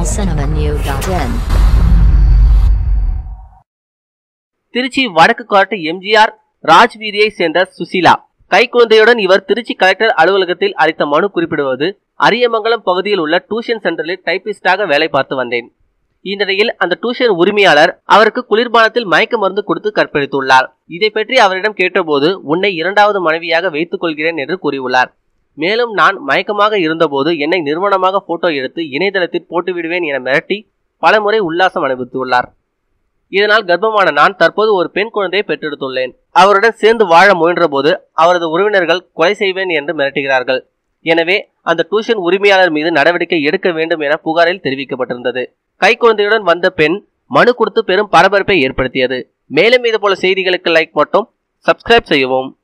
tamilcinemanew.in Trichy வடக்கு காட்டு எம்ஜிஆர் ராஜ் வீதியை சேர்ந்த சுசிலா கைக்குழந்தையுடன் இவர் திருச்சி கலெக்டர் அலுவலகத்தில் அளித்த மனு குறிப்பிடுவது அரியமங்கலம் பகுதியில் உள்ள டியூஷன் சென்டரில் டைபிஸ்டாக வேலை பார்த்து வந்தேன் இந்நிலையில் அந்த டியூஷன் உரிமையாளர் அவருக்கு குளிர்பானத்தில் மயக்க மருந்து கொடுத்து கற்பழித்துள்ளார் இதை பற்றி அவரிடம் கேட்டபோது உன்னை இரண்டாவது மனைவியாக வைத்துக் கொள்கிறேன் என்று கூறியுள்ளார் மேலும் நான் மயக்கமாக இருந்தபோது என்னை நிறுவனமாக போட்டோ எடுத்து இணையதளத்தில் போட்டு விடுவேன் என மிரட்டி பலமுறை உல்லாசம் அனுபவித்துள்ளார் இதனால் கர்ப்பமான நான் தற்போது ஒரு பெண் குழந்தையை பெற்றெடுத்துள்ளேன் அவருடன் சேர்ந்து வாழ முயன்றபோது அவரது உறவினர்கள் கொலை செய்வேன் என்று மிரட்டுகிறார்கள் எனவே அந்த டியூஷன் உரிமையாளர் மீது நடவடிக்கை எடுக்க வேண்டும் என புகாரில் தெரிவிக்கப்பட்டிருந்தது கைக்குழந்தையுடன் வந்த பெண் மனு கொடுத்து பெரும் பரபரப்பை ஏற்படுத்தியது மேலும் இது போல செய்திகளுக்கு லைக் மட்டும் சப்ஸ்கிரைப் செய்யவும்